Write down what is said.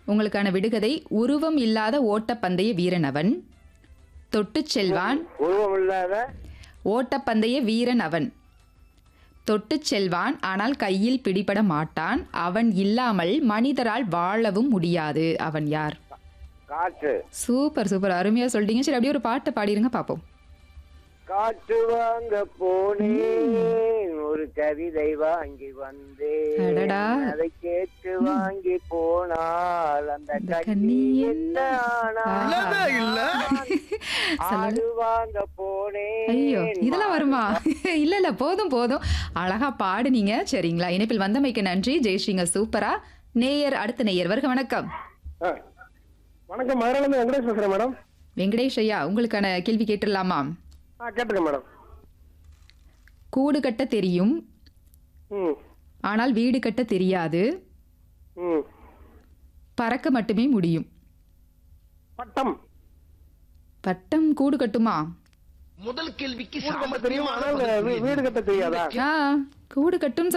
உங்களுக்கான விடுகதை உருவம் இல்லாத ஓட்டப்பந்தய வீரன் அவன் தொட்டுச் செல்வான் உருவம் இல்லாத ஓட்டப்பந்தய வீரன் அவன் தொட்டுச் செல்வான் ஆனால் கையில் பிடிபட மாட்டான் அவன் இல்லாமல் மனிதரால் வாழவும் முடியாது அவன் யார் காற்று சூப்பர் சூப்பர் அருமையா சொல்லிட்டீங்க சரி அப்படியே ஒரு பாட்டை பாடிருங்க பாப்போம் காற்று வாங்க போனேன் ஒரு கவிதை வாங்கி வந்தேன் அடடா. அதை கேட்டு வாங்கி போனால் அந்த அந்த கண்ணி கண்ணி என்ன ஆனா ஆடு வாங்க போனேன் ஐயோ இதெல்லாம் வருமா இல்ல இல்ல போதும் போதும் அழகா பாடுனீங்க சரிங்களா இணைப்பில் வந்தமைக்கு நன்றி ஜெயஸ்ரீங்க சூப்பரா நேயர் அடுத்த நேயர் வருக வணக்கம் ஆ. வணக்கம் மதுரையிலேருந்து வெங்கடேஷ் பேசுறேன் மேடம் வெங்கடேஷ் ஐயா உங்களுக்கான கேள்வி கேட்டுடலாமா ஆ கேட்டுங்க மேடம் கூடு கட்ட தெரியும் ம் ஆனால் வீடு கட்ட தெரியாது ம் பறக்க மட்டுமே முடியும் பட்டம் பட்டம் கூடு கட்டுமா முதல் கேள்விக்கு வீடு கட்ட தெரியும் ஆனால் வீ- வீடு கட்ட தெரியாதா ஆ கூடு கட்டும்